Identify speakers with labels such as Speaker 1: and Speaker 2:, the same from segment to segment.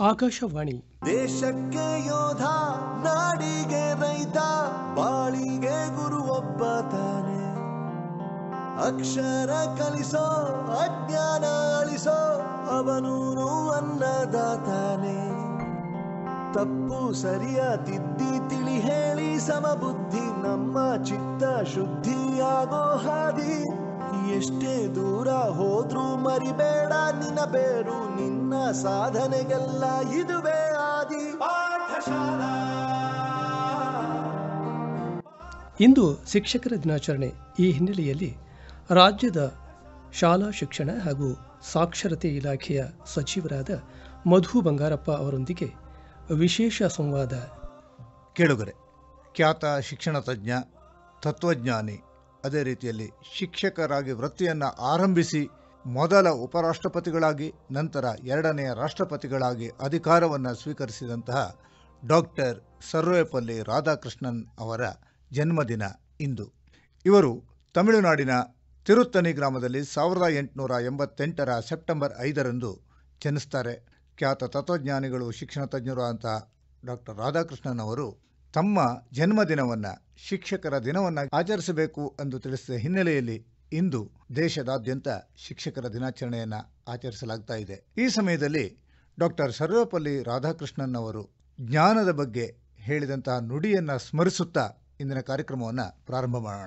Speaker 1: ಆಕಾಶವಾಣಿ
Speaker 2: ದೇಶಕ್ಕೆ ಯೋಧ ನಾಡಿಗೆ ರೈತ ಬಾಳಿಗೆ ಗುರು ಒಬ್ಬ ತಾನೆ ಅಕ್ಷರ ಕಲಿಸೋ ಅಜ್ಞಾನ ಅಳಿಸೋ ಅವನೂನು ಅನ್ನದಾತಾನೆ ತಪ್ಪು ಸರಿಯ ತಿದ್ದಿ ತಿಳಿ ಹೇಳಿ ಸಮಬುದ್ಧಿ ನಮ್ಮ ಚಿತ್ತ ಶುದ್ಧಿಯಾಗೋ ಹಾದಿ ಎಷ್ಟೇ ದೂರ ಹೋದ್ರೂ ಮರಿಬೇಡ ನಿನ್ನ ಬೇರು ನಿನ್ನ ಸಾಧನೆಗೆಲ್ಲ ಇದುವೇ ಆದಿ ಪಾಠಶಾಲಾ
Speaker 1: ಇಂದು ಶಿಕ್ಷಕರ ದಿನಾಚರಣೆ ಈ ಹಿನ್ನೆಲೆಯಲ್ಲಿ ರಾಜ್ಯದ ಶಾಲಾ ಶಿಕ್ಷಣ ಹಾಗೂ ಸಾಕ್ಷರತೆ ಇಲಾಖೆಯ ಸಚಿವರಾದ ಮಧು ಬಂಗಾರಪ್ಪ ಅವರೊಂದಿಗೆ ವಿಶೇಷ ಸಂವಾದ
Speaker 3: ಕೇಳುಗರೆ ಖ್ಯಾತ ಶಿಕ್ಷಣ ತಜ್ಞ ತತ್ವಜ್ಞಾನಿ ಅದೇ ರೀತಿಯಲ್ಲಿ ಶಿಕ್ಷಕರಾಗಿ ವೃತ್ತಿಯನ್ನು ಆರಂಭಿಸಿ ಮೊದಲ ಉಪರಾಷ್ಟ್ರಪತಿಗಳಾಗಿ ನಂತರ ಎರಡನೆಯ ರಾಷ್ಟ್ರಪತಿಗಳಾಗಿ ಅಧಿಕಾರವನ್ನು ಸ್ವೀಕರಿಸಿದಂತಹ ಡಾಕ್ಟರ್ ಸರ್ವೇಪಲ್ಲಿ ರಾಧಾಕೃಷ್ಣನ್ ಅವರ ಜನ್ಮದಿನ ಇಂದು ಇವರು ತಮಿಳುನಾಡಿನ ತಿರುತ್ತನಿ ಗ್ರಾಮದಲ್ಲಿ ಸಾವಿರದ ಎಂಟುನೂರ ಎಂಬತ್ತೆಂಟರ ಸೆಪ್ಟೆಂಬರ್ ಐದರಂದು ಜನಿಸ್ತಾರೆ ಖ್ಯಾತ ತತ್ವಜ್ಞಾನಿಗಳು ಶಿಕ್ಷಣ ತಜ್ಞರು ಅಂತ ಡಾಕ್ಟರ್ ರಾಧಾಕೃಷ್ಣನ್ ಅವರು ತಮ್ಮ ಜನ್ಮದಿನವನ್ನು ಶಿಕ್ಷಕರ ದಿನವನ್ನು ಆಚರಿಸಬೇಕು ಎಂದು ತಿಳಿಸಿದ ಹಿನ್ನೆಲೆಯಲ್ಲಿ ಇಂದು ದೇಶದಾದ್ಯಂತ ಶಿಕ್ಷಕರ ದಿನಾಚರಣೆಯನ್ನು ಆಚರಿಸಲಾಗ್ತಾ ಇದೆ ಈ ಸಮಯದಲ್ಲಿ ಡಾಕ್ಟರ್ ಸರ್ವಪಲ್ಲಿ ರಾಧಾಕೃಷ್ಣನ್ ಅವರು ಜ್ಞಾನದ ಬಗ್ಗೆ ಹೇಳಿದಂತಹ ನುಡಿಯನ್ನು ಸ್ಮರಿಸುತ್ತಾ ಇಂದಿನ ಕಾರ್ಯಕ್ರಮವನ್ನು ಪ್ರಾರಂಭ ಮಾಡೋಣ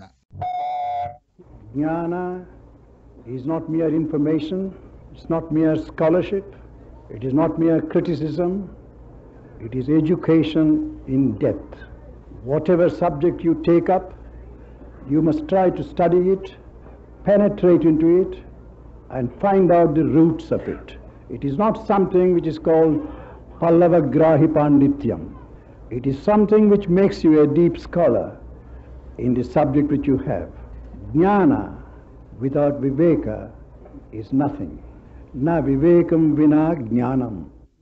Speaker 4: Jnana is not mere information, it's not mere scholarship, it is not mere criticism, it is education in depth. Whatever subject you take up, you must try to study it, penetrate into it, and find out the roots of it. It is not something which is called Pallava Grahi Pandityam. It is something which makes you a deep scholar in the subject which you have. Jnana without viveka is nothing. Na vivekam vina jnanam.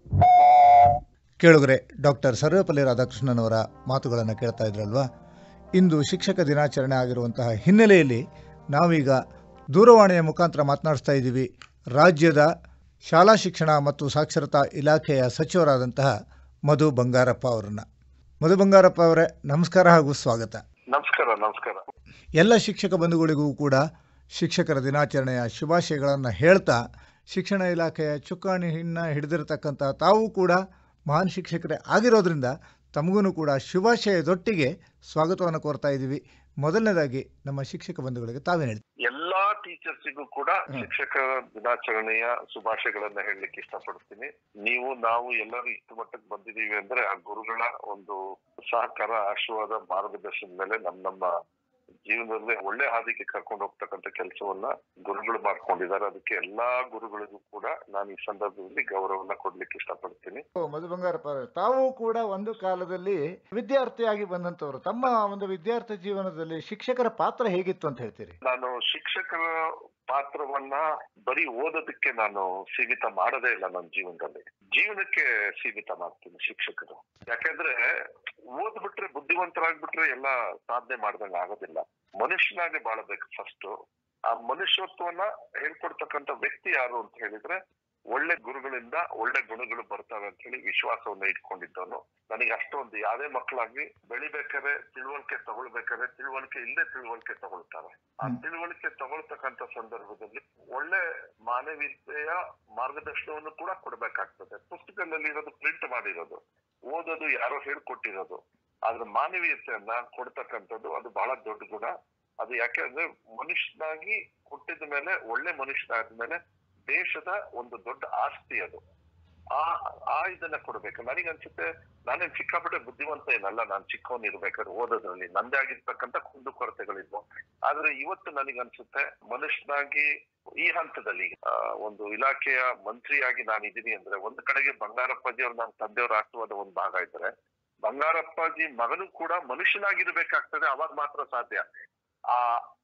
Speaker 3: ಕೇಳುಗರೆ doctor Sarvepalli Radhakrishnan ಅವರ ಮಾತುಗಳನ್ನು ಕೇಳ್ತಾ ಇದ್ರಲ್ವಾ ಇಂದು ಶಿಕ್ಷಕ ದಿನಾಚರಣೆ ಆಗಿರುವಂತಹ ಹಿನ್ನೆಲೆಯಲ್ಲಿ ನಾವೀಗ ದೂರವಾಣಿಯ ಮುಖಾಂತರ ಮಾತನಾಡಿಸ್ತಾ ಇದ್ದೀವಿ ರಾಜ್ಯದ ಶಾಲಾ ಶಿಕ್ಷಣ ಮತ್ತು ಸಾಕ್ಷರತಾ ಇಲಾಖೆಯ ಸಚಿವರಾದಂತಹ ಮಧು ಬಂಗಾರಪ್ಪ ಅವರನ್ನ ಮಧು ಬಂಗಾರಪ್ಪ ಅವರೇ ನಮಸ್ಕಾರ ಹಾಗೂ ಸ್ವಾಗತ
Speaker 5: ನಮಸ್ಕಾರ ನಮಸ್ಕಾರ
Speaker 3: ಎಲ್ಲ ಶಿಕ್ಷಕ ಬಂಧುಗಳಿಗೂ ಕೂಡ ಶಿಕ್ಷಕರ ದಿನಾಚರಣೆಯ ಶುಭಾಶಯಗಳನ್ನು ಹೇಳ್ತಾ ಶಿಕ್ಷಣ ಇಲಾಖೆಯ ಚುಕ್ಕಾಣಿಯನ್ನು ಹಿಡಿದಿರತಕ್ಕಂಥ ತಾವು ಕೂಡ ಮಹಾನ್ ಶಿಕ್ಷಕರೇ ಆಗಿರೋದ್ರಿಂದ ತಮಗೂ ಕೂಡ ಶುಭಾಶಯದೊಟ್ಟಿಗೆ ಸ್ವಾಗತವನ್ನು ಕೋರ್ತಾ ಇದ್ದೀವಿ ಮೊದಲನೇದಾಗಿ ನಮ್ಮ ಶಿಕ್ಷಕ ಬಂಧುಗಳಿಗೆ ತಾವೇನು ಹೇಳ್ತೀವಿ
Speaker 5: ಎಲ್ಲಾ ಟೀಚರ್ಸಿಗೂ ಕೂಡ
Speaker 3: ಹ್ಮ್.
Speaker 5: ಶಿಕ್ಷಕರ ದಿನಾಚರಣೆಯ ಶುಭಾಶಯಗಳನ್ನ ಹೇಳಲಿಕ್ಕೆ ಇಷ್ಟಪಡ್ತೀನಿ ನೀವು ನಾವು ಎಲ್ಲರೂ ಇಷ್ಟು ಮಟ್ಟಕ್ಕೆ ಬಂದಿದೀವಿ ಅಂದ್ರೆ ಆ ಗುರುಗಳ ಒಂದು ಸಹಕಾರ ಆಶೀರ್ವಾದ ಮಾರ್ಗದರ್ಶನದ ಮೇಲೆ ನಮ್ ನಮ್ಮ ಜೀವನದಲ್ಲಿ ಒಳ್ಳೆ ಹಾದಿಗೆ ಕರ್ಕೊಂಡು ಹೋಗ್ತಕ್ಕಂಥ ಕೆಲಸವನ್ನ ಗುರುಗಳು ಮಾಡ್ಕೊಂಡಿದ್ದಾರೆ ಅದಕ್ಕೆ ಎಲ್ಲಾ ಗುರುಗಳಿಗೂ ಕೂಡ ನಾನು ಈ ಸಂದರ್ಭದಲ್ಲಿ ಗೌರವನ ಕೊಡ್ಲಿಕ್ಕೆ ಇಷ್ಟಪಡ್ತೀನಿ
Speaker 3: ಮಧು ಬಂಗಾರಪ್ಪ ಅವರೇ, ತಾವು ಕೂಡ ಒಂದು ಕಾಲದಲ್ಲಿ ವಿದ್ಯಾರ್ಥಿಯಾಗಿ ಬಂದಂಥವ್ರು ತಮ್ಮ ಒಂದು ವಿದ್ಯಾರ್ಥಿ ಜೀವನದಲ್ಲಿ ಶಿಕ್ಷಕರ ಪಾತ್ರ ಹೇಗಿತ್ತು ಅಂತ ಹೇಳ್ತೀರಿ
Speaker 5: ನಾನು ಶಿಕ್ಷಕರ ಪಾತ್ರವನ್ನ ಬರೀ ಓದೋದಕ್ಕೆ ನಾನು ಸೀಮಿತ ಮಾಡದೇ ಇಲ್ಲ ನನ್ನ ಜೀವನದಲ್ಲಿ ಜೀವನಕ್ಕೆ ಸೀಮಿತ ಮಾಡ್ತೀನಿ ಶಿಕ್ಷಕರು ಯಾಕಂದ್ರೆ ಓದ್ಬಿಟ್ರೆ ಬುದ್ಧಿವಂತರಾಗ್ಬಿಟ್ರೆ ಎಲ್ಲ ಸಾಧನೆ ಮಾಡ್ದಂಗ ಆಗೋದಿಲ್ಲ ಮನುಷ್ಯನಾಗೆ ಬಾಳಬೇಕು ಫಸ್ಟ್ ಆ ಮನುಷ್ಯತ್ವವನ್ನ ಹೇಳ್ಕೊಡ್ತಕ್ಕಂಥ ವ್ಯಕ್ತಿ ಯಾರು ಅಂತ ಹೇಳಿದ್ರೆ ಒಳ್ಳೆ ಗುರುಗಳಿಂದ ಒಳ್ಳೆ ಗುಣಗಳು ಬರ್ತವೆ ಅಂತ ಹೇಳಿ ವಿಶ್ವಾಸವನ್ನ ಇಟ್ಕೊಂಡಿದ್ದವನು ನನಗೆ ಅಷ್ಟೊಂದು ಯಾವ್ದೇ ಮಕ್ಕಳಾಗ್ಲಿ ಬೆಳಿಬೇಕಾದ್ರೆ ತಿಳುವಳಿಕೆ ತಗೊಳ್ಬೇಕಾದ್ರೆ ತಿಳುವಳಿಕೆ ಇಲ್ಲದೆ ತಿಳುವಳಿಕೆ ತಗೊಳ್ತಾರೆ ಆ
Speaker 3: ಹ್ಮ್.
Speaker 5: ತಿಳುವಳಿಕೆ ತಗೊಳ್ತಕ್ಕಂಥ ಸಂದರ್ಭದಲ್ಲಿ ಒಳ್ಳೆ ಮಾನವೀಯತೆಯ ಮಾರ್ಗದರ್ಶನವನ್ನು ಕೂಡ ಕೊಡ್ಬೇಕಾಗ್ತದೆ ಪುಸ್ತಕದಲ್ಲಿ ಇರೋದು ಪ್ರಿಂಟ್ ಮಾಡಿರೋದು ಓದೋದು ಯಾರೋ ಹೇಳ್ಕೊಟ್ಟಿರೋದು ಆದ್ರೆ ಮಾನವೀಯತೆಯನ್ನ ಕೊಡ್ತಕ್ಕಂಥದ್ದು ಅದು ಬಹಳ ದೊಡ್ಡ ಗುಣ ಅದು ಯಾಕೆಂದ್ರೆ ಮನುಷ್ಯನಾಗಿ ಹುಟ್ಟಿದ ಮೇಲೆ ಒಳ್ಳೆ ಮನುಷ್ಯನಾದ ಮೇಲೆ ದೇಶದ ಒಂದು ದೊಡ್ಡ ಆಸ್ತಿ ಅದು ಆ ಆ ಇದನ್ನ ಕೊಡ್ಬೇಕು ನನಗೆ ಅನ್ಸುತ್ತೆ ನಾನೇನ್ ಸಿಕ್ಕಾಪಟ್ಟೆ ಬುದ್ಧಿವಂತ ಏನಲ್ಲ ನಾನು ಚಿಕ್ಕವನ್ ಇರ್ಬೇಕಾದ್ರೆ ಓದೋದ್ರಲ್ಲಿ ನಂದೇ ಆಗಿರ್ತಕ್ಕಂಥ ಕುಂದು ಕೊರತೆಗಳಿದ್ವು ಆದ್ರೆ ಇವತ್ತು ನನಗೆ ಅನ್ಸುತ್ತೆ ಮನುಷ್ಯನಾಗಿ ಈ ಹಂತದಲ್ಲಿ ಆ, ಒಂದು ಇಲಾಖೆಯ ಮಂತ್ರಿಯಾಗಿ ನಾನು ಇದೀನಿ ಅಂದ್ರೆ ಒಂದು ಕಡೆಗೆ ಬಂಗಾರಪ್ಪಾಜಿ ಅವ್ರು ನನ್ನ ತಂದೆಯವ್ರ ಆಶೀರ್ವಾದ ಒಂದು ಭಾಗ ಇದ್ದಾರೆ ಬಂಗಾರಪ್ಪಾಜಿ ಮಗನು ಕೂಡ ಮನುಷ್ಯನಾಗಿರ್ಬೇಕಾಗ್ತದೆ ಅವಾಗ ಮಾತ್ರ ಸಾಧ್ಯ ಆ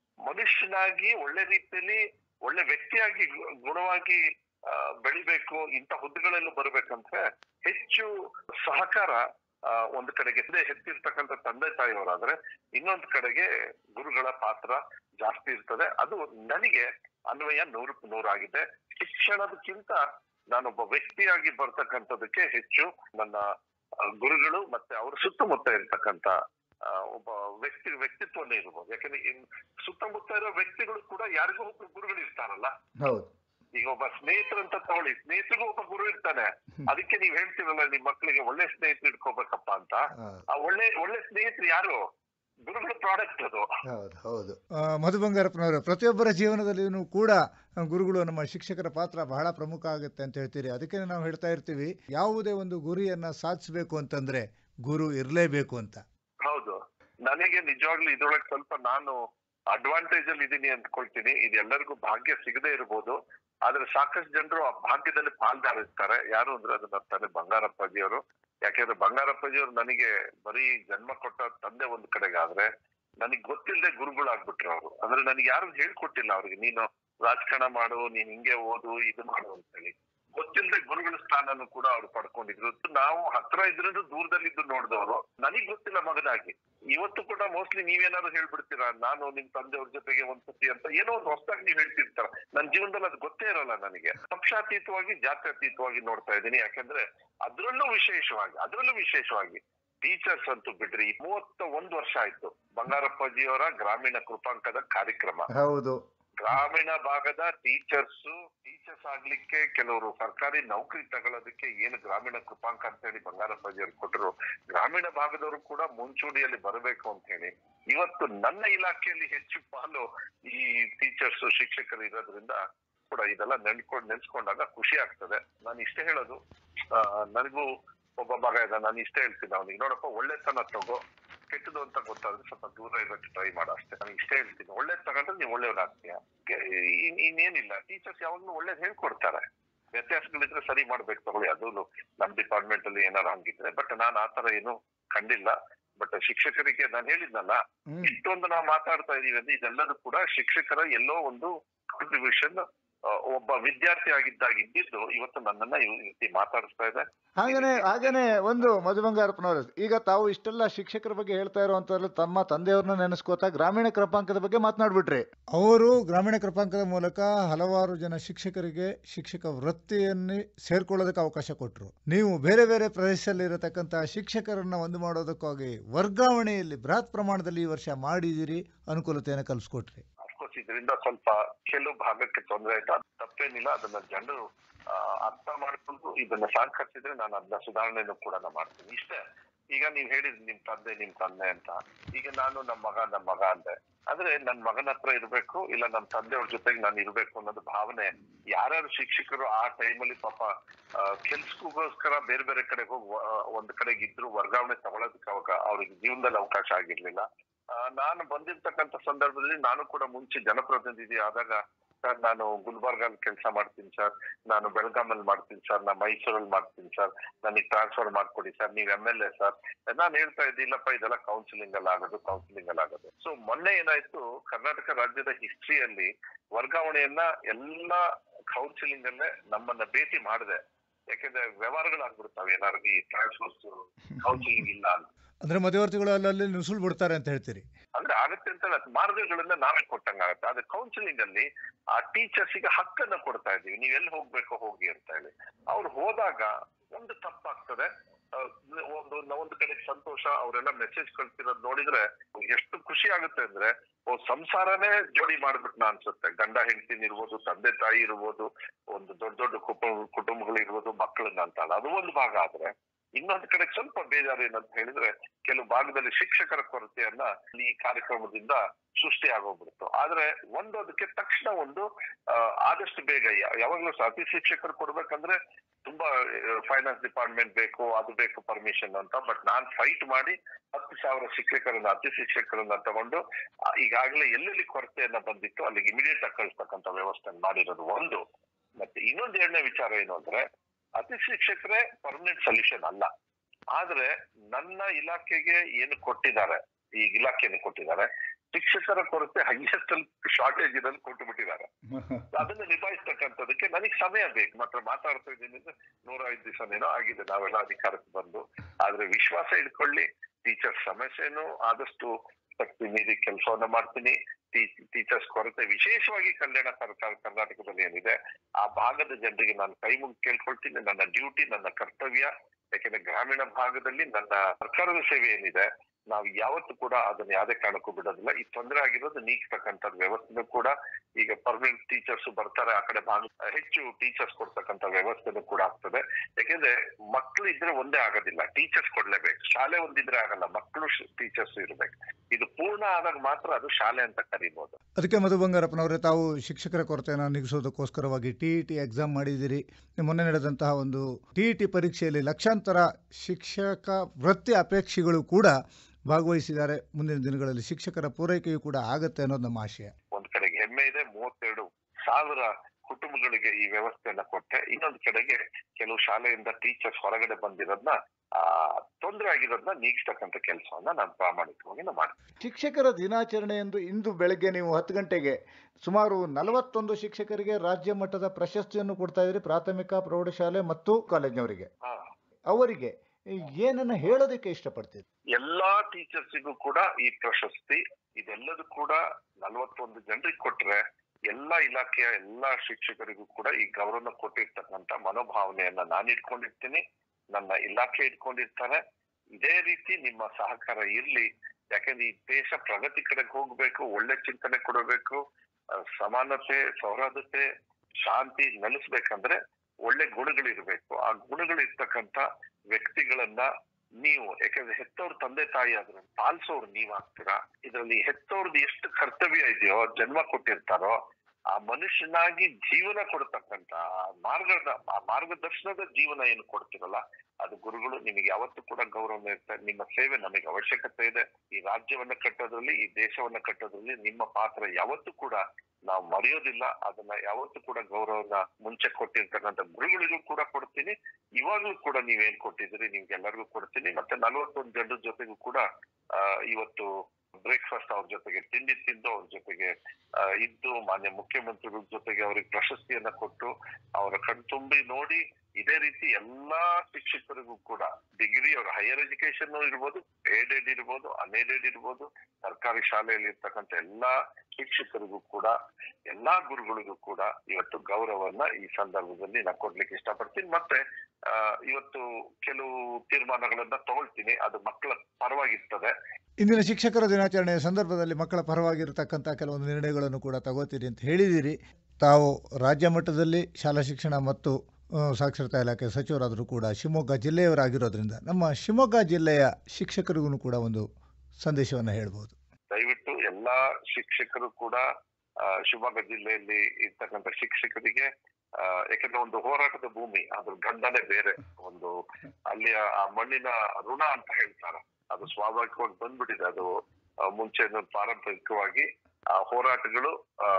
Speaker 5: ಮನುಷ್ಯನಾಗಿ ಒಳ್ಳೆ ರೀತಿಯಲ್ಲಿ ಒಳ್ಳೆ ವ್ಯಕ್ತಿಯಾಗಿ ಗು- ಗುಣವಾಗಿ ಆ, ಬೆಳಿಬೇಕು ಇಂಥ ಹುದ್ದೆಗಳಲ್ಲೂ ಬರ್ಬೇಕಂದ್ರೆ ಹೆಚ್ಚು ಸಹಕಾರ ಆ, ಒಂದು ಕಡೆಗೆ ಹಿಂದೆ ಹೆತ್ತಿರ್ತಕ್ಕಂಥ ತಂದೆ ತಾಯಿಯವರಾದ್ರೆ ಇನ್ನೊಂದು ಕಡೆಗೆ ಗುರುಗಳ ಪಾತ್ರ ಜಾಸ್ತಿ ಇರ್ತದೆ ಅದು ನನಗೆ ಅನ್ವಯ ನೂರಕ್ಕೆ ನೂರಾಗಿದೆ ಶಿಕ್ಷಣದಕ್ಕಿಂತ ನಾನೊಬ್ಬ ವ್ಯಕ್ತಿಯಾಗಿ ಬರ್ತಕ್ಕಂಥದಕ್ಕೆ ಹೆಚ್ಚು ನನ್ನ ಆ, ಗುರುಗಳು ಮತ್ತೆ ಅವ್ರ ಸುತ್ತಮುತ್ತ ಇರ್ತಕ್ಕಂಥ ಆ, ಒಬ್ಬ ವ್ಯಕ್ತಿ ವ್ಯಕ್ತಿತ್ವನೇ ಇರ್ಬೋದು ಯಾಕಂದ್ರೆ ಇನ್ ಸುತ್ತಮುತ್ತ ಇರೋ ವ್ಯಕ್ತಿಗಳು ಕೂಡ ಯಾರಿಗೋ ಒಬ್ರು ಗುರುಗಳು ಇರ್ತಾರಲ್ಲ
Speaker 3: ಹೌದು
Speaker 5: ಈಗ ಒಬ್ಬ ಸ್ನೇಹಿತರಂತ ತಗೊಳ್ಳಿ ಸ್ನೇಹಿತರಿಗೂ ಒಬ್ಬ ಗುರು ಇರ್ತಾನೆ ಅದಕ್ಕೆ ನೀವ್ ಹೇಳ್ತೀರಲ್ಲ ನಿಮ್ ಮಕ್ಳಿಗೆ ಒಳ್ಳೆ ಸ್ನೇಹಿತರು ಇಟ್ಕೋಬೇಕಪ್ಪ ಅಂತ
Speaker 3: ಹೌದು.
Speaker 5: ಆ ಒಳ್ಳೆ ಒಳ್ಳೆ ಸ್ನೇಹಿತರು ಯಾರು ಗುರುಗಳ ಪ್ರಾಡಕ್ಟ್ ಅದು
Speaker 3: ಹೌದು ಹೌದು ಆ, ಮಧು ಬಂಗಾರಪ್ಪನವರು ಪ್ರತಿಯೊಬ್ಬರ ಜೀವನದಲ್ಲಿಯೂ ಕೂಡ ಆ, ಗುರುಗಳು ನಮ್ಮ ಶಿಕ್ಷಕರ ಪಾತ್ರ ಬಹಳ ಪ್ರಮುಖ ಆಗುತ್ತೆ ಅಂತ ಹೇಳ್ತೀರಿ ಅದಕ್ಕೆ ನಾವು ಹೇಳ್ತಾ ಇರ್ತೀವಿ ಯಾವುದೇ ಒಂದು ಗುರಿಯನ್ನ ಸಾಧಿಸಬೇಕು ಅಂತಂದ್ರೆ ಗುರು ಇರಲೇಬೇಕು ಅಂತ
Speaker 5: ಹೌದು ನನಗೆ ನಿಜವಾಗ್ಲೂ ಇದ್ರೊಳಗೆ ಸ್ವಲ್ಪ ನಾನು ಅಡ್ವಾಂಟೇಜ್ ಅಲ್ಲಿ ಇದೀನಿ ಅಂದ್ಕೊಳ್ತೀನಿ ಇದು ಎಲ್ಲರಿಗೂ ಭಾಗ್ಯ ಸಿಗದೆ ಇರ್ಬೋದು ಆದ್ರೆ ಸಾಕಷ್ಟು ಜನರು ಆ ಭಾಗ್ಯದಲ್ಲಿ ಪಾಲ್ದಾರ ಇರ್ತಾರೆ ಯಾರು ಅಂದ್ರೆ ಅದು ನನ್ನ ತಂದೆ ಬಂಗಾರಪ್ಪಾಜಿಯವರು ಯಾಕೆಂದ್ರೆ ಬಂಗಾರಪ್ಪಾಜಿಯವರು ನನಗೆ ಬರೀ ಜನ್ಮ ಕೊಟ್ಟ ತಂದೆ ಒಂದ್ ಕಡೆಗಾದ್ರೆ ನನಗೆ ಗೊತ್ತಿಲ್ಲದೆ ಗುರುಗಳಾಗ್ಬಿಟ್ರು ಅವರು ಅಂದ್ರೆ ನನಗೆ ಯಾರು ಹೇಳ್ಕೊಟ್ಟಿಲ್ಲ ಅವ್ರಿಗೆ ನೀನು ರಾಜಕಾರಣ ಮಾಡು ನೀನ್ ಹಿಂಗೆ ಓದು ಇದು ಮಾಡು ಅಂತೇಳಿ ಗೊತ್ತಿಲ್ಲದೆ ಗುರುಗಳ ಸ್ಥಾನನು ಕೂಡ ಅವ್ರು ಪಡ್ಕೊಂಡಿದ್ರು ನಾವು ಹತ್ರ ಇದ್ರೂ ದೂರದಲ್ಲಿದ್ದು ನೋಡಿದವರು ನನಗ್ ಗೊತ್ತಿಲ್ಲ ಮಗನಾಗಿ ಇವತ್ತು ಕೂಡ ಮೋಸ್ಟ್ಲಿ ನೀವೇನಾದ್ರು ಹೇಳ್ಬಿಡ್ತೀರಾ ನಾನು ನಿಮ್ ತಂದೆಯವ್ರ ಜೊತೆಗೆ ಒಂದ್ಸತಿ ಅಂತ ಏನೋ ಒಂದು ಹೊಸದಾಗಿ ನೀವ್ ಹೇಳ್ತಿರ್ತಾರ ನನ್ನ ಜೀವನದಲ್ಲಿ ಅದು ಗೊತ್ತೇ ಇರಲ್ಲ ನನಗೆ ಪಕ್ಷಾತೀತವಾಗಿ ಜಾತ್ಯತೀತವಾಗಿ ನೋಡ್ತಾ ಇದ್ದೀನಿ ಯಾಕಂದ್ರೆ ಅದ್ರಲ್ಲೂ ವಿಶೇಷವಾಗಿ ಅದ್ರಲ್ಲೂ ವಿಶೇಷವಾಗಿ ಟೀಚರ್ಸ್ ಅಂತೂ ಬಿಡ್ರಿ ಮೂವತ್ತ ಒಂದ್ ವರ್ಷ ಆಯ್ತು ಬಂಗಾರಪ್ಪಾಜಿಯವರ ಗ್ರಾಮೀಣ ಕೃಪಾಂಕದ ಕಾರ್ಯಕ್ರಮ
Speaker 3: ಹೌದು
Speaker 5: ಗ್ರಾಮೀಣ ಭಾಗದ ಟೀಚರ್ಸ್ ಟೀಚರ್ಸ್ ಆಗ್ಲಿಕ್ಕೆ ಕೆಲವರು ಸರ್ಕಾರಿ ನೌಕರಿ ತಗೊಳ್ಳೋದಕ್ಕೆ ಏನು ಗ್ರಾಮೀಣ ಕೃಪಾಂಕ ಅಂತ ಹೇಳಿ ಬಂಗಾರಪ್ಪಾಜಿಯವ್ರು ಕೊಟ್ಟರು ಗ್ರಾಮೀಣ ಭಾಗದವರು ಕೂಡ ಮುಂಚೂಣಿಯಲ್ಲಿ ಬರಬೇಕು ಅಂತ ಹೇಳಿ ಇವತ್ತು ನನ್ನ ಇಲಾಖೆಯಲ್ಲಿ ಹೆಚ್ಚು ಪಾಲು ಈ ಟೀಚರ್ಸ್ ಶಿಕ್ಷಕರು ಇರೋದ್ರಿಂದ ಕೂಡ ಇದೆಲ್ಲ ನೆನ್ಕೊಂಡ್ ನೆನ್ಸ್ಕೊಂಡಾಗ ಖುಷಿ ಆಗ್ತದೆ ನಾನು ಇಷ್ಟೇ ಹೇಳೋದು ಆ, ನನಗೂ ಒಬ್ಬ ಮಗ ಇದ್ದ ನಾನು ಇಷ್ಟೇ ಹೇಳ್ತೀನಿ ಅವನಿಗೆ ನೋಡಪ್ಪ ಒಳ್ಳೆತನ ತಗೋ ಕೆಟ್ಟದು ಅಂತ ಗೊತ್ತಾದ್ರೆ ಸ್ವಲ್ಪ ದೂರ ಇರೋಕ್ಕೆ ಟ್ರೈ ಮಾಡು ಅಷ್ಟೇ ನಾನು ಇಷ್ಟೇ ಹೇಳ್ತೀನಿ ಒಳ್ಳೇದ್ ತಗೊಂಡ್ರೆ ನೀವು ಒಳ್ಳೆಯವನಾಗ್ತೀಯ ಇನ್- ಇನ್ನೇನಿಲ್ಲ ಟೀಚರ್ಸ್ ಯಾವಾಗ್ಲೂ ಒಳ್ಳೇದ್ ಹೇಳ್ಕೊಡ್ತಾರೆ ವ್ಯತ್ಯಾಸಗಳಿದ್ರೆ ಸರಿ ಮಾಡ್ಬೇಕು ತಗೊಳ್ಳಿ ಅದು ನಮ್ ಡಿಪಾರ್ಟ್ಮೆಂಟ್ ಅಲ್ಲಿ ಏನಾರು ಹಂಗಿದ್ರೆ ಬಟ್ ನಾನು ಆತರ ಏನು ಕಂಡಿಲ್ಲ ಬಟ್ ಶಿಕ್ಷಕರಿಗೆ ನಾನು ಹೇಳಿದ್ನಲ್ಲ
Speaker 3: ಹ್ಮ್
Speaker 5: ಇಷ್ಟೊಂದು ನಾವು ಮಾತಾಡ್ತಾ ಇದೀವಿ ಅಂದ್ರೆ ಇದೆಲ್ಲದೂ ಕೂಡ ಶಿಕ್ಷಕರ ಎಲ್ಲೋ ಒಂದು ಕಾಂಟ್ರಿಬ್ಯೂಷನ್ ಒಬ್ಬ ವಿದ್ಯಾರ್ಥಿ ಆಗಿದ್ದಾಗ ಇದ್ದಿದ್ದು ಇವತ್ತು ನನ್ನನ್ನ ಈ ರೀತಿ ಮಾತಾಡಿಸ್ತಾ ಇದೆ
Speaker 3: ಹಾಗೇನೆ ಹಾಗೇನೆ ಒಂದು ಮಧು ಬಂಗಾರಪ್ಪನವರು ಈಗ ತಾವು ಇಷ್ಟೆಲ್ಲ ಶಿಕ್ಷಕರ ಬಗ್ಗೆ ಹೇಳ್ತಾ ಇರುವಂತವ್ರು ತಮ್ಮ ತಂದೆಯವ್ರನ್ನ ನೆನೆಸ್ಕೋತಾ ಗ್ರಾಮೀಣ ಕೃಪಾಂಕದ ಬಗ್ಗೆ ಮಾತನಾಡ್ಬಿಟ್ರಿ ಅವರು ಗ್ರಾಮೀಣ ಕೃಪಾಂಕದ ಮೂಲಕ ಹಲವಾರು ಜನ ಶಿಕ್ಷಕರಿಗೆ ಶಿಕ್ಷಕ ವೃತ್ತಿಯನ್ನು ಸೇರ್ಕೊಳ್ಳೋದಕ್ಕೆ ಅವಕಾಶ ಕೊಟ್ಟರು ನೀವು ಬೇರೆ ಬೇರೆ ಪ್ರದೇಶದಲ್ಲಿ ಇರತಕ್ಕಂತಹ ಶಿಕ್ಷಕರನ್ನ ಒಂದು ಮಾಡೋದಕ್ಕಾಗಿ ವರ್ಗಾವಣೆಯಲ್ಲಿ ಬೃಹತ್ ಪ್ರಮಾಣದಲ್ಲಿ ಈ ವರ್ಷ ಮಾಡಿದಿರಿ ಅನುಕೂಲತೆಯನ್ನು ಕಲ್ಪಿಸ್ಕೊಟ್ರಿ
Speaker 5: ಅಫ್ಕೋರ್ಸ್ ಇದರಿಂದ ಸ್ವಲ್ಪ ಕೆಲವು ಭಾಗಕ್ಕೆ ತೊಂದರೆ ಆಯ್ತು ಅದು ತಪ್ಪೇನಿಲ್ಲ ಅದನ್ನ ಜನರು ಆ, ಅರ್ಥ ಮಾಡ್ಕೊಂಡು ಇದನ್ನ ಸಹಕರಿಸಿದ್ರೆ ನಾನು ಅದನ್ನ ಸುಧಾರಣೆಯನ್ನು ಕೂಡ ನಾನು ಮಾಡ್ತೀನಿ ಇಷ್ಟೇ ಈಗ ನೀವ್ ಹೇಳಿದ್ರಿ ನಿಮ್ ತಂದೆ ನಿಮ್ ತಂದೆ ಅಂತ ಈಗ ನಾನು ನಮ್ ಮಗ ನಮ್ ಮಗ ಅಂದೆ ಅಂದ್ರೆ ನನ್ ಮಗನ ಹತ್ರ ಇರ್ಬೇಕು ಇಲ್ಲ ನಮ್ ತಂದೆಯವ್ರ ಜೊತೆಗೆ ನಾನು ಇರ್ಬೇಕು ಅನ್ನೋದು ಭಾವನೆ ಯಾರ್ಯಾರು ಶಿಕ್ಷಕರು ಆ ಟೈಮಲ್ಲಿ ಪಾಪ ಆ, ಕೆಲ್ಸಕ್ಕೋಸ್ಕರ ಬೇರೆ ಬೇರೆ ಕಡೆ ಹೋಗಿ ವ- ಒಂದ್ ಕಡೆಗೆ ಇದ್ರು ವರ್ಗಾವಣೆ ತಗೊಳೋದಕ್ಕೆ ಅವಾಗ ಅವ್ರಿಗೆ ಜೀವನದಲ್ಲಿ ಅವಕಾಶ ಆಗಿರ್ಲಿಲ್ಲ ಆ, ನಾನು ಬಂದಿರ್ತಕ್ಕಂಥ ಸಂದರ್ಭದಲ್ಲಿ ನಾನು ಕೂಡ ಮುಂಚೆ ಜನಪ್ರತಿನಿಧಿ ಆದಾಗ ಸರ್ ನಾನು ಗುಲ್ಬರ್ಗಲ್ಲಿ ಕೆಲಸ ಮಾಡ್ತೀನಿ ಸರ್ ನಾನು ಬೆಳಗಾಮಲ್ಲಿ ಮಾಡ್ತೀನಿ ಸರ್ ನಾ ಮೈಸೂರಲ್ಲಿ ಮಾಡ್ತೀನಿ ಸರ್ ನನಗೆ ಟ್ರಾನ್ಸ್ಫರ್ ಮಾಡ್ಕೊಡಿ ಸರ್ ನೀವ್ ಎಮ್ ಎಲ್ ಎ ಸರ್ ನಾನು ಹೇಳ್ತಾ ಇದ್ದೆ ಇಲ್ಲಪ್ಪ ಇದೆಲ್ಲ ಕೌನ್ಸಿಲಿಂಗ್ ಅಲ್ಲಿ ಆಗೋದು ಕೌನ್ಸಿಲಿಂಗ್ ಅಲ್ಲಿ ಆಗೋದು ಸೊ ಮೊನ್ನೆ ಏನಾಯ್ತು ಕರ್ನಾಟಕ ರಾಜ್ಯದ ಹಿಸ್ಟ್ರಿಯಲ್ಲಿ ವರ್ಗಾವಣೆಯನ್ನ ಎಲ್ಲಾ ಕೌನ್ಸಿಲಿಂಗ್ ಅಲ್ಲೇ ನಮ್ಮನ್ನ ಭೇಟಿ ಮಾಡಿದೆ ಯಾಕೆಂದ್ರೆ ವ್ಯವಹಾರಗಳಾಗ್ಬಿಡ್ತಾವೆ ಏನಾದ್ರು ಈ ಟ್ರಾನ್ಸ್ಫರ್ಸ್ ಕೌನ್ಸಿಲಿಂಗ್ ಇಲ್ಲ ಅಂತ
Speaker 3: ಅಂದ್ರೆ ಮಧ್ಯವರ್ತಿಗಳು ಅಲ್ಲಲ್ಲಿ ನುಸುಳು ಬಿಡ್ತಾರೆ ಅಂತ ಹೇಳ್ತೀರಿ
Speaker 5: ಅಂದ್ರೆ ಆಗತ್ತೆ ಅಂತ ಅಲ್ಲ, ಮಾರ್ಗಗಳನ್ನ ನಾವೇ ಕೊಟ್ಟಂಗಾಗತ್ತೆ ಆದ್ರೆ ಕೌನ್ಸಿಲಿಂಗ್ ಅಲ್ಲಿ ಆ ಟೀಚರ್ಸ್ ಗೆ ಹಕ್ಕನ್ನ ಕೊಡ್ತಾ ಇದೀವಿ ನೀವ್ ಎಲ್ಲಿ ಹೋಗ್ಬೇಕೋ ಹೋಗಿ ಅಂತ ಹೇಳಿ ಅವ್ರು ಹೋದಾಗ ಒಂದು ತಪ್ಪಾಗ್ತದೆ ಆ, ಒಂದು ಒಂದು ಕಡೆ ಸಂತೋಷ ಅವರೆಲ್ಲ ಮೆಸೇಜ್ ಕಳ್ಸಿರೋದ್ ನೋಡಿದ್ರೆ ಎಷ್ಟು ಖುಷಿ ಆಗುತ್ತೆ ಅಂದ್ರೆ ಓ ಸಂಸಾರನೇ ಜೋಡಿ ಮಾಡ್ಬಿಟ್ನ ಅನ್ಸುತ್ತೆ ಗಂಡ ಹೆಂಡತಿನ ಇರ್ಬೋದು ತಂದೆ ತಾಯಿ ಇರ್ಬೋದು ಒಂದು ದೊಡ್ಡ ದೊಡ್ಡ ಕುಟುಂಬ ಕುಟುಂಬಗಳು ಇರ್ಬೋದು ಮಕ್ಕಳನ್ನ ಅಂತಲ್ಲ ಅದು ಒಂದು ಭಾಗ ಆದ್ರೆ ಇನ್ನೊಂದು ಕಡೆ ಸ್ವಲ್ಪ ಬೇಜಾರು ಏನಂತ ಹೇಳಿದ್ರೆ ಕೆಲವು ಭಾಗದಲ್ಲಿ ಶಿಕ್ಷಕರ ಕೊರತೆಯನ್ನ ಈ ಕಾರ್ಯಕ್ರಮದಿಂದ ಸೃಷ್ಟಿ ಆಗೋಗ್ಬಿಡ್ತು ಆದ್ರೆ ಒಂದು ಅದಕ್ಕೆ ತಕ್ಷಣ ಒಂದು ಆ, ಆದಷ್ಟು ಬೇಗ ಯಾ- ಯಾವಾಗ್ಲೂ ಸಹ ಅತಿ ಶಿಕ್ಷಕರು ಕೊಡ್ಬೇಕಂದ್ರೆ ತುಂಬಾ ಫೈನಾನ್ಸ್ ಡಿಪಾರ್ಟ್ಮೆಂಟ್ ಬೇಕು ಅದು ಬೇಕು ಪರ್ಮಿಷನ್ ಅಂತ ಬಟ್ ನಾನ್ ಫೈಟ್ ಮಾಡಿ ಹತ್ತು ಸಾವಿರ ಶಿಕ್ಷಕರನ್ನ ಅತಿ ಶಿಕ್ಷಕರನ್ನ ತಗೊಂಡು ಆ, ಈಗಾಗಲೇ ಎಲ್ಲೆಲ್ಲಿ ಕೊರತೆಯನ್ನ ಬಂದಿತ್ತು ಅಲ್ಲಿಗೆ ಇಮಿಡಿಯೇಟ್ ಆಗಿ ಕಳಿಸ್ತಕ್ಕಂಥ ವ್ಯವಸ್ಥೆ ಮಾಡಿರೋದು ಒಂದು ಮತ್ತೆ ಇನ್ನೊಂದು ಎರಡನೇ ವಿಚಾರ ಏನು ಅಂದ್ರೆ ಅತಿ ಶಿಕ್ಷಕರೇ ಪರ್ಮನೆಂಟ್ ಸೊಲ್ಯೂಷನ್ ಅಲ್ಲ ಆದ್ರೆ ನನ್ನ ಇಲಾಖೆಗೆ ಏನು ಕೊಟ್ಟಿದ್ದಾರೆ ಈ ಇಲಾಖೆಯನ್ನು ಕೊಟ್ಟಿದ್ದಾರೆ ಶಿಕ್ಷಕರ ಕೊರತೆ ಹೈಯೆಸ್ಟ್ ಶಾರ್ಟೇಜ್ ಇರೋದು ಕೊಟ್ಟು ಬಿಟ್ಟಿದ್ದಾರೆ ಅದನ್ನ ನಿಭಾಯಿಸ್ತಕ್ಕಂಥದಕ್ಕೆ ನನಗೆ ಸಮಯ ಬೇಕು ಮಾತ್ರ ಮಾತಾಡ್ತಾ ಇದ್ದೀನಿ ಅಂದ್ರೆ ನೂರ ಐದು ದಿವಸನೇನೋ ಆಗಿದೆ ನಾವೆಲ್ಲ ಅಧಿಕಾರಕ್ಕೆ ಬಂದು ಆದ್ರೆ ವಿಶ್ವಾಸ ಇಟ್ಕೊಳ್ಳಿ ಟೀಚರ್ ಸಮಸ್ಯೆನು ಆದಷ್ಟು ಶಕ್ತಿ ಮೀರಿ ಕೆಲಸವನ್ನ ಮಾಡ್ತೀನಿ ಟೀಚರ್ಸ್ ಕೊರತೆ ವಿಶೇಷವಾಗಿ ಕಲ್ಯಾಣ ಸರ್ಕಾರ ಕರ್ನಾಟಕದಲ್ಲಿ ಏನಿದೆ ಆ ಭಾಗದ ಜನರಿಗೆ ನಾನು ಕೈ ಮುಗಿ ಕೇಳ್ಕೊಳ್ತೀನಿ ನನ್ನ ಡ್ಯೂಟಿ ನನ್ನ ಕರ್ತವ್ಯ ಯಾಕೆಂದ್ರೆ ಗ್ರಾಮೀಣ ಭಾಗದಲ್ಲಿ ನನ್ನ ಸರ್ಕಾರದ ಸೇವೆ ಏನಿದೆ ನಾವು ಯಾವತ್ತೂ ಕೂಡ ಅದನ್ನ ಯಾವುದೇ ಕಾರಣಕ್ಕೂ ಬಿಡೋದಿಲ್ಲ ಈ ತೊಂದರೆ ಆಗಿರೋದು ನೀಗ್ತಕ್ಕಂಥ ವ್ಯವಸ್ಥೆನೂ ಕೂಡ ಈಗ ಪರ್ಮನೆಂಟ್ ಟೀಚರ್ಸ್ ಬರ್ತಾರೆ ಆ ಕಡೆ ಭಾಗ ಹೆಚ್ಚು ಟೀಚರ್ಸ್ ಕೊಡ್ತಕ್ಕಂಥ ವ್ಯವಸ್ಥೆನೂ ಕೂಡ ಆಗ್ತದೆ ಯಾಕೆಂದ್ರೆ ಮಕ್ಕಳು ಇದ್ರೆ ಒಂದೇ ಆಗೋದಿಲ್ಲ ಟೀಚರ್ಸ್ ಕೊಡ್ಲೇಬೇಕು ಶಾಲೆ ಒಂದಿದ್ರೆ ಆಗಲ್ಲ ಮಕ್ಕಳು ಟೀಚರ್ಸ್ ಇರ್ಬೇಕು ಇದು ಪೂರ್ಣ ಆದಾಗ ಮಾತ್ರ ಅದು ಶಾಲೆ ಅಂತ ಕರಿಬಹುದು
Speaker 3: ಅದಕ್ಕೆ ಮಧು ಬಂಗಾರಪ್ಪನವರೇ ತಾವು ಶಿಕ್ಷಕರ ಕೊರತೆಯನ್ನು ನೀಗಿಸೋದಕ್ಕೋಸ್ಕರವಾಗಿ ಟಿ ಇ ಟಿ ಎಕ್ಸಾಮ್ ಮಾಡಿದ್ದೀರಿ ಮೊನ್ನೆ ನಡೆದಂತಹ ಒಂದು ಟಿ ಇ ಟಿ ಪರೀಕ್ಷೆಯಲ್ಲಿ ಲಕ್ಷಾಂತರ ಶಿಕ್ಷಕ ವೃತ್ತಿ ಅಪೇಕ್ಷಿಗಳು ಕೂಡ ಭಾಗವಹಿಸಿದ್ದಾರೆ ಮುಂದಿನ ದಿನಗಳಲ್ಲಿ ಶಿಕ್ಷಕರ ಪೂರೈಕೆಯೂ ಕೂಡ ಆಗತ್ತೆ ಅನ್ನೋದು ನಮ್ಮ ಆಶಯ
Speaker 5: ಒಂದ್ ಕಡೆಗೆ ಹೆಮ್ಮೆ ಇದೆ ಮೂವತ್ತೆರಡು ಸಾವಿರ ಕುಟುಂಬಗಳಿಗೆ ಈ ವ್ಯವಸ್ಥೆಯನ್ನ ಕೊಟ್ಟೆ ಇನ್ನೊಂದ್ ಕಡೆಗೆ ಕೆಲವು ಶಾಲೆಯಿಂದ ಟೀಚರ್ಸ್ ಹೊರಗಡೆ ಬಂದಿರೋದ್ನ ಆ ತೊಂದರೆ ಆಗಿರೋದನ್ನ ನೀಗಿಸ್ತಕ್ಕಂಥ ಕೆಲಸವನ್ನ ನಾನು ಪ್ರಾಮಾಣಿಕವಾಗಿ ನಾನು ಮಾಡ್ತೀನಿ
Speaker 3: ಶಿಕ್ಷಕರ ದಿನಾಚರಣೆ ಎಂದು ಇಂದು ಬೆಳಗ್ಗೆ ನೀವು ಹತ್ತು ಗಂಟೆಗೆ ಸುಮಾರು ನಲವತ್ತೊಂದು ಶಿಕ್ಷಕರಿಗೆ ರಾಜ್ಯ ಮಟ್ಟದ ಪ್ರಶಸ್ತಿಯನ್ನು ಕೊಡ್ತಾ ಇದ್ರಿ ಪ್ರಾಥಮಿಕ ಪ್ರೌಢಶಾಲೆ ಮತ್ತು ಕಾಲೇಜಿನವರಿಗೆ
Speaker 5: ಹಾ
Speaker 3: ಅವರಿಗೆ ಏನನ್ನ ಹೇಳೋದಕ್ಕೆ ಇಷ್ಟಪಡ್ತೀರಿ
Speaker 5: ಎಲ್ಲಾ ಟೀಚರ್ಸಿಗೂ ಕೂಡ ಈ ಪ್ರಶಸ್ತಿ ಇದೆಲ್ಲದೂ ಕೂಡ ನಲವತ್ತೊಂದು ಜನರಿಗೆ ಕೊಟ್ರೆ ಎಲ್ಲಾ ಇಲಾಖೆಯ ಎಲ್ಲಾ ಶಿಕ್ಷಕರಿಗೂ ಕೂಡ ಈ ಗೌರವ ಕೊಟ್ಟಿರ್ತಕ್ಕಂಥ ಮನೋಭಾವನೆಯನ್ನ ನಾನು ಇಟ್ಕೊಂಡಿರ್ತೀನಿ ನನ್ನ ಇಲಾಖೆ ಇಟ್ಕೊಂಡಿರ್ತಾರೆ ಇದೇ ರೀತಿ ನಿಮ್ಮ ಸಹಕಾರ ಇರ್ಲಿ ಯಾಕಂದ್ರೆ ಈ ದೇಶ ಪ್ರಗತಿ ಕಡೆಗೆ ಹೋಗ್ಬೇಕು ಒಳ್ಳೆ ಚಿಂತನೆ ಕೊಡಬೇಕು ಆ, ಸಮಾನತೆ ಸೌಹಾರ್ದತೆ ಶಾಂತಿ ನೆಲೆಸ್ಬೇಕಂದ್ರೆ ಒಳ್ಳೆ ಗುಣಗಳಿರ್ಬೇಕು ಆ ಗುಣಗಳಿರ್ತಕ್ಕಂಥ ವ್ಯಕ್ತಿಗಳನ್ನ ನೀವು ಯಾಕಂದ್ರೆ ಹೆತ್ತವ್ರ ತಂದೆ ತಾಯಿ ಆದ್ರೆ ಪಾಲಿಸೋರು ನೀವ್ ಆಗ್ತೀರಾ ಇದರಲ್ಲಿ ಹೆತ್ತವ್ರದ್ದು ಎಷ್ಟು ಕರ್ತವ್ಯ ಇದೆಯೋ ಜನ್ಮ ಕೊಟ್ಟಿರ್ತಾರೋ ಆ ಮನುಷ್ಯನಾಗಿ ಜೀವನ ಕೊಡ್ತಕ್ಕಂತ ಆ ಮಾರ್ಗದ ಆ ಮಾರ್ಗದರ್ಶನದ ಜೀವನ ಏನು ಕೊಡ್ತಿರಲ್ಲ ಅದು ಗುರುಗಳು ನಿಮಗೆ ಯಾವತ್ತೂ ಕೂಡ ಗೌರವ ಇರ್ತಾರೆ ನಿಮ್ಮ ಸೇವೆ ನಮಗೆ ಅವಶ್ಯಕತೆ ಇದೆ ಈ ರಾಜ್ಯವನ್ನ ಕಟ್ಟೋದ್ರಲ್ಲಿ ಈ ದೇಶವನ್ನ ಕಟ್ಟೋದ್ರಲ್ಲಿ ನಿಮ್ಮ ಪಾತ್ರ ಯಾವತ್ತೂ ಕೂಡ ನಾವು ಮರೆಯೋದಿಲ್ಲ ಅದನ್ನ ಯಾವತ್ತೂ ಕೂಡ ಗೌರವನ ಮುಂಚೆ ಕೊಟ್ಟಿರ್ತಕ್ಕಂಥ ಗುರುಗಳಿಗೂ ಕೂಡ ಕೊಡ್ತೀನಿ ಇವಾಗ್ಲೂ ಕೂಡ ನೀವೇನ್ ಕೊಟ್ಟಿದ್ದೀರಿ ನಿಮ್ಗೆಲ್ಲರಿಗೂ ಕೊಡ್ತೀನಿ ಮತ್ತೆ ನಲವತ್ತೊಂದು ಜನರ ಜೊತೆಗೂ ಕೂಡ ಆ, ಇವತ್ತು ಬ್ರೇಕ್ಫಾಸ್ಟ್ ಅವ್ರ ಜೊತೆಗೆ ತಿಂಡಿ ತಿಂದು ಅವ್ರ ಜೊತೆಗೆ ಆ, ಇದ್ದು ಮಾನ್ಯ ಮುಖ್ಯಮಂತ್ರಿಗಳ ಜೊತೆಗೆ ಅವ್ರಿಗೆ ಪ್ರಶಸ್ತಿಯನ್ನ ಕೊಟ್ಟು ಅವರ ಕಣ್ತುಂಬಿ ನೋಡಿ ಇದೇ ರೀತಿ ಎಲ್ಲಾ ಶಿಕ್ಷಕರಿಗೂ ಕೂಡ ಡಿಗ್ರಿ ಅವ್ರ ಹೈಯರ್ ಎಜುಕೇಶನ್ ಇರ್ಬೋದು ಏಡೆಡ್ ಇರ್ಬೋದು ಅನ್ಏಡೆಡ್ ಇರ್ಬೋದು ಸರ್ಕಾರಿ ಶಾಲೆಯಲ್ಲಿ ಇರ್ತಕ್ಕಂಥ ಎಲ್ಲಾ ಶಿಕ್ಷಕರಿಗೂ ಕೂಡ ಎಲ್ಲಾ ಗುರುಗಳಿಗೂ ಕೂಡ ಇವತ್ತು ಗೌರವವನ್ನ ಈ ಸಂದರ್ಭದಲ್ಲಿ ನಾನು ಕೊಡ್ಲಿಕ್ಕೆ ಇಷ್ಟಪಡ್ತೀನಿ ಮತ್ತೆ ಆ, ಇವತ್ತು ಕೆಲವು ತೀರ್ಮಾನಗಳನ್ನ ತಗೊಳ್ತೀನಿ ಅದು ಮಕ್ಕಳ ಪರವಾಗಿರ್ತದೆ
Speaker 3: ಇಂದಿನ ಶಿಕ್ಷಕರ ದಿನಾಚರಣೆಯ ಸಂದರ್ಭದಲ್ಲಿ ಮಕ್ಕಳ ಪರವಾಗಿರತಕ್ಕಂಥ ಕೆಲವೊಂದು ನಿರ್ಣಯಗಳನ್ನು ಕೂಡ ತಗೋತೀರಿ ಅಂತ ಹೇಳಿದ್ದೀರಿ ತಾವು ರಾಜ್ಯ ಮಟ್ಟದಲ್ಲಿ ಶಾಲಾ ಶಿಕ್ಷಣ ಮತ್ತು ಆ, ಸಾಕ್ಷರತಾ ಇಲಾಖೆ ಸಚಿವರಾದರೂ ಕೂಡ ಶಿವಮೊಗ್ಗ ಜಿಲ್ಲೆಯವರಾಗಿರೋದ್ರಿಂದ ನಮ್ಮ ಶಿವಮೊಗ್ಗ ಜಿಲ್ಲೆಯ ಶಿಕ್ಷಕರಿಗೂ ಕೂಡ ಒಂದು ಸಂದೇಶವನ್ನು ಹೇಳ್ಬೋದು
Speaker 5: ದಯವಿಟ್ಟು ಎಲ್ಲಾ ಶಿಕ್ಷಕರು ಕೂಡ ಆ, ಶಿವಮೊಗ್ಗ ಜಿಲ್ಲೆಯಲ್ಲಿ ಇರ್ತಕ್ಕಂಥ ಶಿಕ್ಷಕರಿಗೆ ಆ, ಯಾಕಂದ್ರೆ ಒಂದು ಹೋರಾಟದ ಭೂಮಿ ಅದ್ರ ಗಂಧನೇ ಬೇರೆ ಒಂದು ಅಲ್ಲಿಯ ಆ ಮಣ್ಣಿನ ಋಣ ಅಂತ ಹೇಳ್ತಾರೆ ಅದು ಸ್ವಾಭಾವಿಕವಾಗಿ ಬಂದ್ಬಿಟ್ಟಿದೆ ಅದು ಆ, ಮುಂಚೆ ಪಾರಂಪರಿಕವಾಗಿ ಆ ಹೋರಾಟಗಳು ಆ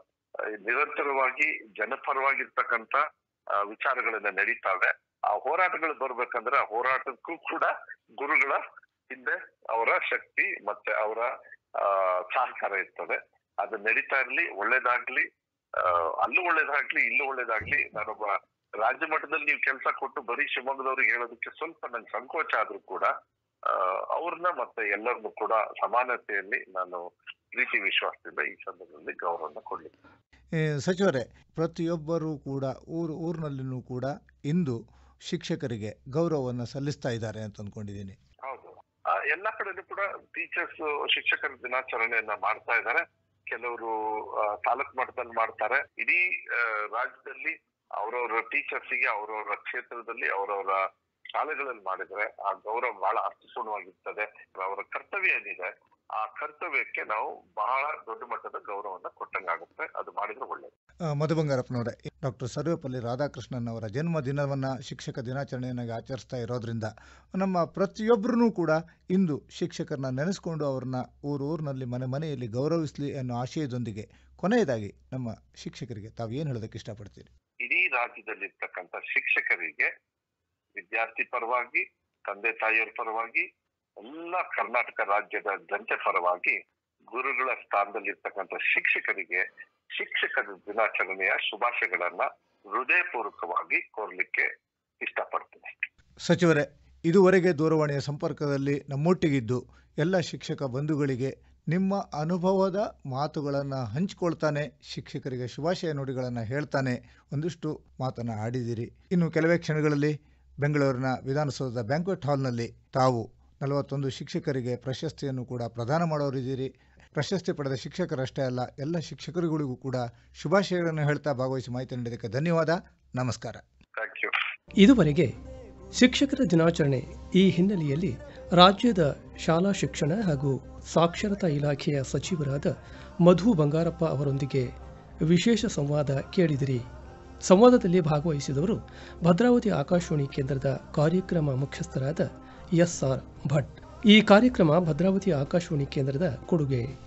Speaker 5: ನಿರಂತರವಾಗಿ ಜನಪರವಾಗಿರ್ತಕ್ಕಂಥ ಆ, ವಿಚಾರಗಳನ್ನ ನಡೀತಾವೆ ಆ ಹೋರಾಟಗಳು ಬರ್ಬೇಕಂದ್ರೆ ಆ ಹೋರಾಟಕ್ಕೂ ಕೂಡ ಗುರುಗಳ ಹಿಂದೆ ಅವರ ಶಕ್ತಿ ಮತ್ತೆ ಅವರ ಆ, ಸಹಕಾರ ಇರ್ತದೆ ಅದು ನಡೀತಾ ಇರ್ಲಿ ಒಳ್ಳೇದಾಗ್ಲಿ ಆ, ಅಲ್ಲೂ ಒಳ್ಳೇದಾಗ್ಲಿ ಇಲ್ಲೂ ಒಳ್ಳೇದಾಗ್ಲಿ ನಾನೊಬ್ಬ ರಾಜ್ಯ ಮಟ್ಟದಲ್ಲಿ ನೀವು ಕೆಲಸ ಕೊಟ್ಟು ಬರೀ ಶಿವಮೊಗ್ಗದವ್ರಿಗೆ ಹೇಳೋದಕ್ಕೆ ಸ್ವಲ್ಪ ನಂಗೆ ಸಂಕೋಚ ಆದ್ರೂ ಕೂಡ ಆ, ಅವ್ರನ್ನ ಮತ್ತೆ ಎಲ್ಲರನ್ನು ಕೂಡ ಸಮಾನತೆಯಲ್ಲಿ ನಾನು ಪ್ರೀತಿ ವಿಶ್ವಾಸದಿಂದ ಈ ಸಂದರ್ಭದಲ್ಲಿ ಗೌರವನ ಕೊಡ್ಲಿಕ್ಕೆ
Speaker 3: ಏ, ಸಚಿವರೇ ಪ್ರತಿಯೊಬ್ಬರೂ ಕೂಡ ಊರು ಊರಿನಲ್ಲಿನೂ ಕೂಡ ಇಂದು ಶಿಕ್ಷಕರಿಗೆ ಗೌರವವನ್ನು ಸಲ್ಲಿಸ್ತಾ ಇದ್ದಾರೆ ಅಂತ ಅಂದ್ಕೊಂಡಿದ್ದೀನಿ
Speaker 5: ಹೌದು ಆ, ಎಲ್ಲಾ ಕಡೆನೂ ಕೂಡ ಟೀಚರ್ಸ್ ಶಿಕ್ಷಕರ ದಿನಾಚರಣೆಯನ್ನ ಮಾಡ್ತಾ ಇದ್ದಾರೆ ಕೆಲವರು ಆ, ತಾಲೂಕ್ ಮಟ್ಟದಲ್ಲಿ ಮಾಡ್ತಾರೆ ಇಡೀ ಆ, ರಾಜ್ಯದಲ್ಲಿ ಅವರವರ ಟೀಚರ್ಸಿಗೆ ಅವರವರ ಕ್ಷೇತ್ರದಲ್ಲಿ ಅವರವರ ಶಾಲೆಗಳಲ್ಲಿ ಮಾಡಿದ್ರೆ ಆ ಗೌರವ ಬಹಳ ಅರ್ಥಪೂರ್ಣವಾಗಿರ್ತದೆ ಅವರ ಕರ್ತವ್ಯ ಏನಿದೆ ಆ ಕರ್ತವ್ಯಕ್ಕೆ ನಾವು ಬಹಳ ದೊಡ್ಡ ಮಟ್ಟದ ಗೌರವನ ಕೊಟ್ಟಂಗಾಗುತ್ತೆ ಅದು ಮಾಡಿದ್ರೆ ಒಳ್ಳೇದು
Speaker 3: ಆ, ಮಧು ಬಂಗಾರಪ್ಪನವರೇ ಡಾಕ್ಟರ್ ಸರ್ವೇಪಲ್ಲಿ ರಾಧಾಕೃಷ್ಣನ್ ಅವರ ಜನ್ಮ ದಿನವನ್ನು ಶಿಕ್ಷಕ ದಿನಾಚರಣೆಯನ್ನಾಗಿ ಆಚರಿಸ್ತಾ ಇರೋದ್ರಿಂದ ನಮ್ಮ ಪ್ರತಿಯೊಬ್ಬರೂ ಕೂಡ ಇಂದು ಶಿಕ್ಷಕರನ್ನ ನೆನೆಸ್ಕೊಂಡು ಅವ್ರನ್ನ ಊರು ಊರಿನಲ್ಲಿ ಮನೆ ಮನೆಯಲ್ಲಿ ಗೌರವಿಸಲಿ ಅನ್ನೋ ಆಶಯದೊಂದಿಗೆ ಕೊನೆಯದಾಗಿ ನಮ್ಮ ಶಿಕ್ಷಕರಿಗೆ ತಾವು ಏನು ಹೇಳೋದಕ್ಕೆ ಇಷ್ಟಪಡ್ತೀರಿ
Speaker 5: ಇಡೀ ರಾಜ್ಯದಲ್ಲಿರ್ತಕ್ಕಂಥ ಶಿಕ್ಷಕರಿಗೆ ವಿದ್ಯಾರ್ಥಿ ಪರವಾಗಿ ತಂದೆ ತಾಯಿಯವ್ರ ಪರವಾಗಿ ಎಲ್ಲ ಕರ್ನಾಟಕ ರಾಜ್ಯದ ಜನತೆ ಪರವಾಗಿ ಗುರುಗಳ ಸ್ಥಾನದಲ್ಲಿರ್ತಕ್ಕಂಥ ಶಿಕ್ಷಕರಿಗೆ ಶಿಕ್ಷಕರ ದಿನಾಚರಣೆಯ ಶುಭಾಶಯಗಳನ್ನ ಹೃದಯಪೂರ್ವಕವಾಗಿ ಕೋರ್ಲಿಕ್ಕೆ ಇಷ್ಟಪಡ್ತೀನಿ
Speaker 3: ಸಚಿವರೇ ಇದುವರೆಗೆ ದೂರವಾಣಿಯ ಸಂಪರ್ಕದಲ್ಲಿ ನಮ್ಮೊಟ್ಟಿಗಿದ್ದು ಎಲ್ಲ ಶಿಕ್ಷಕ ಬಂಧುಗಳಿಗೆ ನಿಮ್ಮ ಅನುಭವದ ಮಾತುಗಳನ್ನು ಹಂಚಿಕೊಳ್ತಾನೆ ಶಿಕ್ಷಕರಿಗೆ ಶುಭಾಶಯ ನುಡಿಗಳನ್ನು ಹೇಳ್ತಾನೆ ಒಂದಿಷ್ಟು ಮಾತನ್ನು ಆಡಿದಿರಿ ಇನ್ನು ಕೆಲವೇ ಕ್ಷಣಗಳಲ್ಲಿ ಬೆಂಗಳೂರಿನ ವಿಧಾನಸೌಧದ ಬ್ಯಾಂಕ್ವೆಟ್ ಹಾಲ್ನಲ್ಲಿ ತಾವು ನಲವತ್ತೊಂದು ಶಿಕ್ಷಕರಿಗೆ ಪ್ರಶಸ್ತಿಯನ್ನು ಕೂಡ ಪ್ರದಾನ ಮಾಡೋರಿದ್ದೀರಿ ಪ್ರಶಸ್ತಿ ಪಡೆದ ಶಿಕ್ಷಕರಷ್ಟೇ ಅಲ್ಲ ಎಲ್ಲ ಶಿಕ್ಷಕರುಗಳಿಗೂ ಕೂಡ ಶುಭಾಶಯಗಳನ್ನು ಹೇಳ್ತಾ ಭಾಗವಹಿಸಿ ಮಾಹಿತಿ ನೀಡಿದ್ದಕ್ಕೆ ಧನ್ಯವಾದ ನಮಸ್ಕಾರ
Speaker 5: ಥ್ಯಾಂಕ್ ಯು
Speaker 1: ಇದುವರೆಗೆ ಶಿಕ್ಷಕರ ದಿನಾಚರಣೆ ಈ ಹಿನ್ನೆಲೆಯಲ್ಲಿ ರಾಜ್ಯದ ಶಾಲಾ ಶಿಕ್ಷಣ ಹಾಗೂ ಸಾಕ್ಷರತಾ ಇಲಾಖೆಯ ಸಚಿವರಾದ ಮಧು ಬಂಗಾರಪ್ಪ ಅವರೊಂದಿಗೆ ವಿಶೇಷ ಸಂವಾದ ಕೇಳಿದಿರಿ ಸಂವಾದದಲ್ಲಿ ಭಾಗವಹಿಸಿದವರು ಭದ್ರಾವತಿ ಆಕಾಶವಾಣಿ ಕೇಂದ್ರದ ಕಾರ್ಯಕ್ರಮ ಮುಖ್ಯಸ್ಥರಾದ ಎಸ್ ಆರ್ ಭಟ್ ಈ ಕಾರ್ಯಕ್ರಮ ಭದ್ರಾವತಿ ಆಕಾಶವಾಣಿ ಕೇಂದ್ರದ ಕೊಡುಗೆ